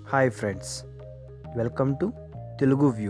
hi friends welcome to Telugu view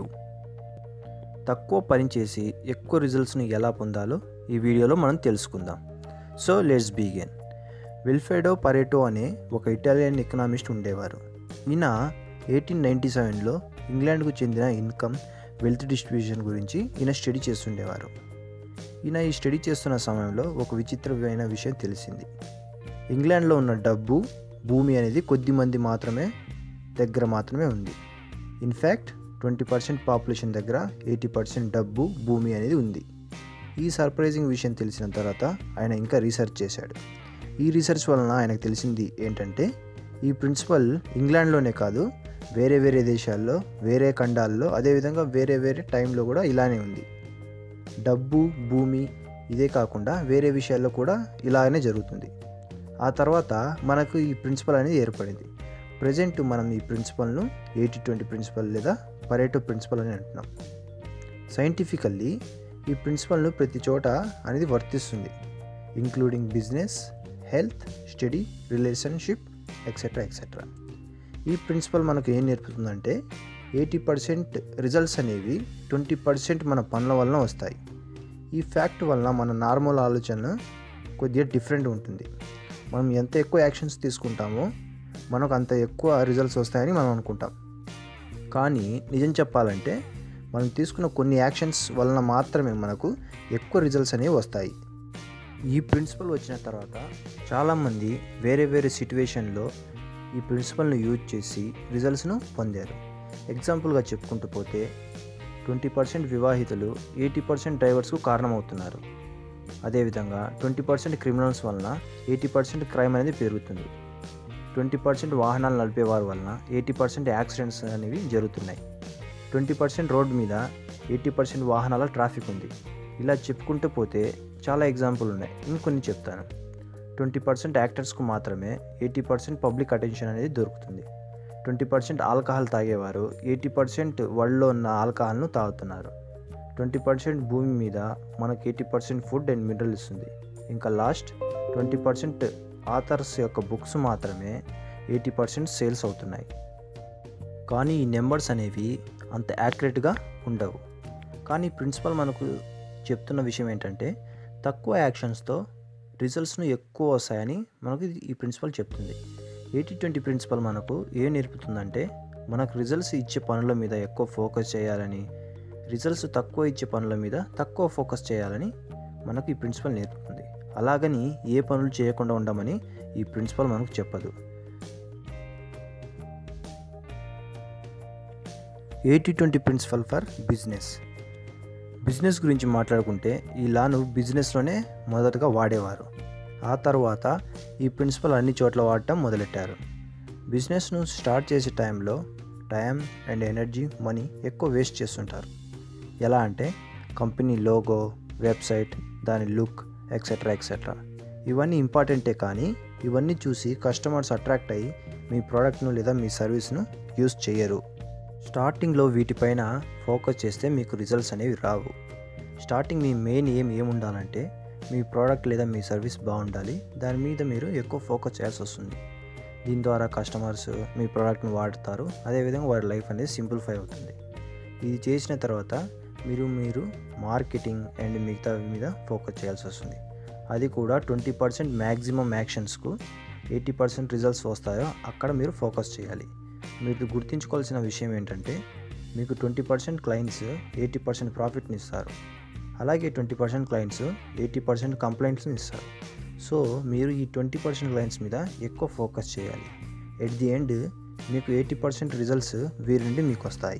తక్కువ పని చేసి ఎక్కువ రిజల్ట్స్ని ఎలా పొందాలో ఈ వీడియోలో మనం తెలుసుకుందాం so let's begin Vilfredo Pareto అనే ఒక ఇటాలియన్ ఎకనామిస్ట్ ఉండేవారు ఈయన ఎయిటీన్ నైంటీ సెవెన్లో ఇంగ్లాండ్కు చెందిన ఇన్కమ్ వెల్త్ డిస్ట్రిబ్యూషన్ గురించి ఈయన స్టడీ చేస్తుండేవారు ఈయన ఈ స్టడీ చేస్తున్న సమయంలో ఒక విచిత్రమైన విషయం తెలిసింది ఇంగ్లాండ్లో ఉన్న డబ్బు భూమి అనేది కొద్ది మంది మాత్రమే దగ్గర మాత్రమే ఉంది ఇన్ఫ్యాక్ట్ ట్వంటీ పర్సెంట్ పాపులేషన్ దగ్గర ఎయిటీ పర్సెంట్ డబ్బు భూమి అనేది ఉంది ఈ సర్ప్రైజింగ్ విషయం తెలిసిన తర్వాత ఆయన ఇంకా రీసెర్చ్ చేశాడు ఈ రీసెర్చ్ వలన ఆయనకు తెలిసింది ఏంటంటే ఈ ప్రిన్సిపల్ ఇంగ్లాండ్లోనే కాదు వేరే వేరే దేశాల్లో వేరే ఖండాల్లో అదేవిధంగా వేరే వేరే టైంలో కూడా ఇలానే ఉంది డబ్బు భూమి ఇదే కాకుండా వేరే విషయాల్లో కూడా ఇలాగనే జరుగుతుంది ఆ తర్వాత మనకు ఈ ప్రిన్సిపల్ అనేది ఏర్పడింది ప్రజెంట్ మనం ఈ ప్రిన్సిపల్ను ఎయిటీ ట్వంటీ ప్రిన్సిపల్ లేదా పరేటో ప్రిన్సిపల్ అని అంటున్నాం సైంటిఫికల్లీ ఈ ప్రిన్సిపల్ను ప్రతి చోట అనేది వర్తిస్తుంది including business health study relationship etcetera etcetera ఈ ప్రిన్సిపల్ మనకు ఏం నేర్పుతుందంటే ఎయిటీ పర్సెంట్ రిజల్ట్స్ అనేవి ట్వంటీ పర్సెంట్ మన పనుల వలన వస్తాయి ఈ ఫ్యాక్ట్ వలన మన నార్మల్ ఆలోచన కొద్దిగా డిఫరెంట్ ఉంటుంది మనం ఎంత ఎక్కువ యాక్షన్స్ తీసుకుంటామో మనకు అంత ఎక్కువ రిజల్ట్స్ వస్తాయని మనం అనుకుంటాం కానీ నిజం చెప్పాలంటే మనం తీసుకున్న కొన్ని యాక్షన్స్ వలన మాత్రమే మనకు ఎక్కువ రిజల్ట్స్ అనేవి వస్తాయి ఈ ప్రిన్సిపల్ వచ్చిన తర్వాత చాలామంది వేరే వేరే సిట్యువేషన్లో ఈ ప్రిన్సిపల్ను యూజ్ చేసి రిజల్ట్స్ను పొందారు ఎగ్జాంపుల్గా చెప్పుకుంటూ పోతే ట్వంటీ పర్సెంట్ వివాహితులు ఎయిటీ పర్సెంట్ డ్రైవర్స్కు కారణమవుతున్నారు అదేవిధంగా ట్వంటీ పర్సెంట్ క్రిమినల్స్ వలన ఎయిటీ పర్సెంట్ క్రైమ్ అనేది పెరుగుతుంది ట్వంటీ పర్సెంట్ వాహనాలు నడిపేవారి వలన ఎయిటీ పర్సెంట్ యాక్సిడెంట్స్ అనేవి జరుగుతున్నాయి ట్వంటీ పర్సెంట్ రోడ్డు మీద ఎయిటీ పర్సెంట్ వాహనాల ట్రాఫిక్ ఉంది ఇలా చెప్పుకుంటూ పోతే చాలా ఎగ్జాంపుల్ ఉన్నాయి ఇంకొన్ని చెప్తాను ట్వంటీ పర్సెంట్ యాక్టర్స్కు మాత్రమే ఎయిటీ పర్సెంట్ పబ్లిక్ అటెన్షన్ అనేది దొరుకుతుంది ట్వంటీ పర్సెంట్ ఆల్కహాల్ తాగేవారు ఎయిటీ పర్సెంట్ వరల్డ్లో ఉన్న ఆల్కహాల్ను తాగుతున్నారు ట్వంటీ పర్సెంట్ భూమి మీద మనకు eighty percent food and mineral ఇస్తుంది ఇంకా లాస్ట్ ట్వంటీ పర్సెంట్ ఆథర్స్ యొక్క బుక్స్ మాత్రమే ఎయిటీ పర్సెంట్ సేల్స్ అవుతున్నాయి కానీ ఈ నెంబర్స్ అనేవి అంత యాక్యురేట్గా ఉండవు కానీ ప్రిన్సిపల్ మనకు చెప్తున్న విషయం ఏంటంటే తక్కువ యాక్షన్స్తో రిజల్ట్స్ను ఎక్కువ వస్తాయని మనకు ఈ ప్రిన్సిపల్ చెప్తుంది ఎయిటీ ట్వంటీ ప్రిన్సిపల్ మనకు ఏం నేర్పుతుందంటే మనకు రిజల్ట్స్ ఇచ్చే పనుల మీద ఎక్కువ ఫోకస్ చేయాలని రిజల్ట్స్ తక్కువ ఇచ్చే పనుల మీద తక్కువ ఫోకస్ చేయాలని మనకు ఈ ప్రిన్సిపల్ నేర్పుతుంది అలాగని ఏ పనులు చేయకుండా ఉండమని ఈ ప్రిన్సిపల్ మనకు చెప్పదు eighty twenty principle for business business గురించి మాట్లాడుకుంటే ఈ లాను బిజినెస్లోనే మొదటగా వాడేవారు ఆ తర్వాత ఈ ప్రిన్సిపల్ అన్ని చోట్ల వాడటం మొదలెట్టారు బిజినెస్ను స్టార్ట్ చేసే టైంలో టైం అండ్ ఎనర్జీ మనీ ఎక్కువ వేస్ట్ చేస్తుంటారు ఎలా అంటే కంపెనీ లోగో వెబ్సైట్ దాని లుక్ ఎక్సెట్రా ఎక్సెట్రా ఇవన్నీ ఇంపార్టెంటే కానీ ఇవన్నీ చూసి కస్టమర్స్ అట్రాక్ట్ అయ్యి మీ ప్రోడక్ట్ను లేదా మీ సర్వీస్ను యూస్ చేయరు స్టార్టింగ్లో వీటిపైన ఫోకస్ చేస్తే మీకు రిజల్ట్స్ అనేవి రావు స్టార్టింగ్ మీ మెయిన్ ఏం ఏముండాలంటే మీ ప్రోడక్ట్ లేదా మీ సర్వీస్ బాగుండాలి దాని మీద మీరు ఎక్కువ ఫోకస్ చేయాల్సి వస్తుంది దీని ద్వారా కస్టమర్స్ మీ ప్రోడక్ట్ని వాడతారు అదేవిధంగా వారి లైఫ్ అనేది సింప్లిఫై అవుతుంది ఇది చేసిన తర్వాత మీరు మీరు మార్కెటింగ్ అండ్ మిగతా మీద ఫోకస్ చేయాల్సి వస్తుంది అది కూడా ట్వంటీ పర్సెంట్ మ్యాక్సిమం యాక్షన్స్కు ఎయిటీ పర్సెంట్ రిజల్ట్స్ వస్తాయో అక్కడ మీరు ఫోకస్ చేయాలి మీరు గుర్తుంచుకోవాల్సిన విషయం ఏంటంటే మీకు twenty percent clients eighty percent ప్రాఫిట్ని ఇస్తారు అలాగే twenty percent clients eighty percent కంప్లైంట్స్ని ఇస్తారు సో మీరు ఈ ట్వంటీ పర్సెంట్ క్లయింట్స్ మీద ఎక్కువ ఫోకస్ చేయాలి ఎట్ ది ఎండ్ మీకు ఎయిటీ పర్సెంట్ రిజల్ట్స్ వీరి నుండి మీకు వస్తాయి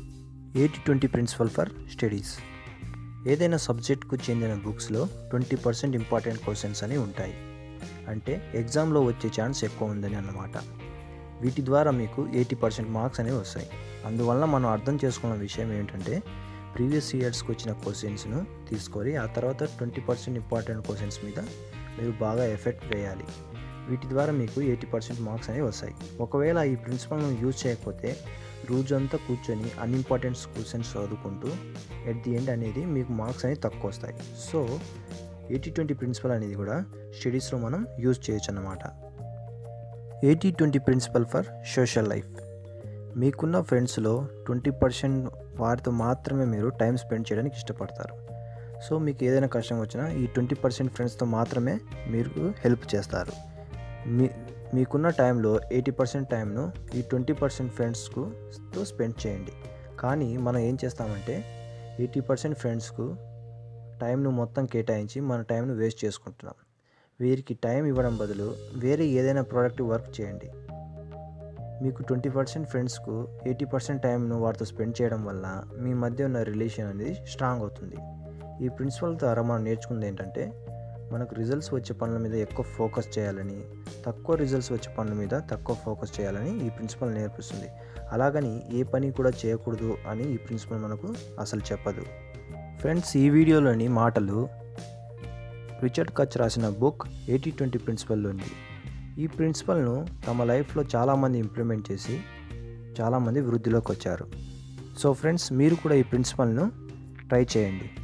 eighty twenty principle for studies ఏదైనా సబ్జెక్ట్కు చెందిన బుక్స్లో ట్వంటీ పర్సెంట్ ఇంపార్టెంట్ క్వశ్చన్స్ అని ఉంటాయి అంటే ఎగ్జామ్లో వచ్చే ఛాన్స్ ఎక్కువ ఉందని అన్నమాట వీటి ద్వారా మీకు ఎయిటీ పర్సెంట్ మార్క్స్ అనేవి వస్తాయి అందువల్ల మనం అర్థం చేసుకున్న విషయం ఏంటంటే ప్రీవియస్ ఇయర్స్కి వచ్చిన క్వశ్చన్స్ను తీసుకొని ఆ తర్వాత ట్వంటీ పర్సెంట్ ఇంపార్టెంట్ క్వశ్చన్స్ మీద మీరు బాగా ఎఫెక్ట్ వేయాలి వీటి ద్వారా మీకు ఎయిటీ పర్సెంట్ మార్క్స్ అనేవి వస్తాయి ఒకవేళ ఈ ప్రిన్సిపల్ను యూజ్ చేయకపోతే రోజంతా కూర్చొని అన్ఇంపార్టెంట్ క్వశ్చన్స్ చదువుకుంటూ ఎట్ ది ఎండ్ అనేది మీకు మార్క్స్ అనేవి తక్కువ వస్తాయి సో ఎయిటీ ట్వంటీ ప్రిన్సిపల్ అనేది కూడా స్టడీస్లో మనం యూజ్ చేయొచ్చు అన్నమాట eighty twenty principle for social life మీకున్న ఫ్రెండ్స్లో ట్వంటీ పర్సెంట్ వారితో మాత్రమే మీరు టైం స్పెండ్ చేయడానికి ఇష్టపడతారు సో మీకు ఏదైనా కష్టం వచ్చినా ఈ ట్వంటీ పర్సెంట్ ఫ్రెండ్స్తో మాత్రమే మీరు హెల్ప్ చేస్తారు మీ మీకున్న టైంలో ఎయిటీ పర్సెంట్ టైంను ఈ ట్వంటీ పర్సెంట్ ఫ్రెండ్స్కు తో స్పెండ్ చేయండి కానీ మనం ఏం చేస్తామంటే ఎయిటీ పర్సెంట్ ఫ్రెండ్స్కు టైంను మొత్తం కేటాయించి మన టైంను వేస్ట్ చేసుకుంటున్నాం వీరికి టైం ఇవ్వడం బదులు వేరే ఏదైనా ప్రొడక్టివ్ వర్క్ చేయండి మీకు ట్వంటీ పర్సెంట్ ఫ్రెండ్స్కు ఎయిటీ పర్సెంట్ టైంను వారితో స్పెండ్ చేయడం వల్ల మీ మధ్య ఉన్న రిలేషన్ అనేది స్ట్రాంగ్ అవుతుంది ఈ ప్రిన్సిపల్ ద్వారా మనం నేర్చుకుంది ఏంటంటే మనకు రిజల్ట్స్ వచ్చే పనుల మీద ఎక్కువ ఫోకస్ చేయాలని తక్కువ రిజల్ట్స్ వచ్చే పనుల మీద తక్కువ ఫోకస్ చేయాలని ఈ ప్రిన్సిపల్ నేర్పిస్తుంది అలాగని ఏ పని కూడా చేయకూడదు అని ఈ ప్రిన్సిపల్ మనకు అసలు చెప్పదు ఫ్రెండ్స్ ఈ వీడియోలోని మాటలు రిచర్డ్ కచ్ రాసిన బుక్ ఎయిటీ ట్వంటీ ప్రిన్సిపల్లోనిది ఈ ప్రిన్సిపల్ను తమ లైఫ్లో చాలామంది ఇంప్లిమెంట్ చేసి చాలామంది వృద్ధిలోకి వచ్చారు సో ఫ్రెండ్స్ మీరు కూడా ఈ ప్రిన్సిపల్ను ట్రై చేయండి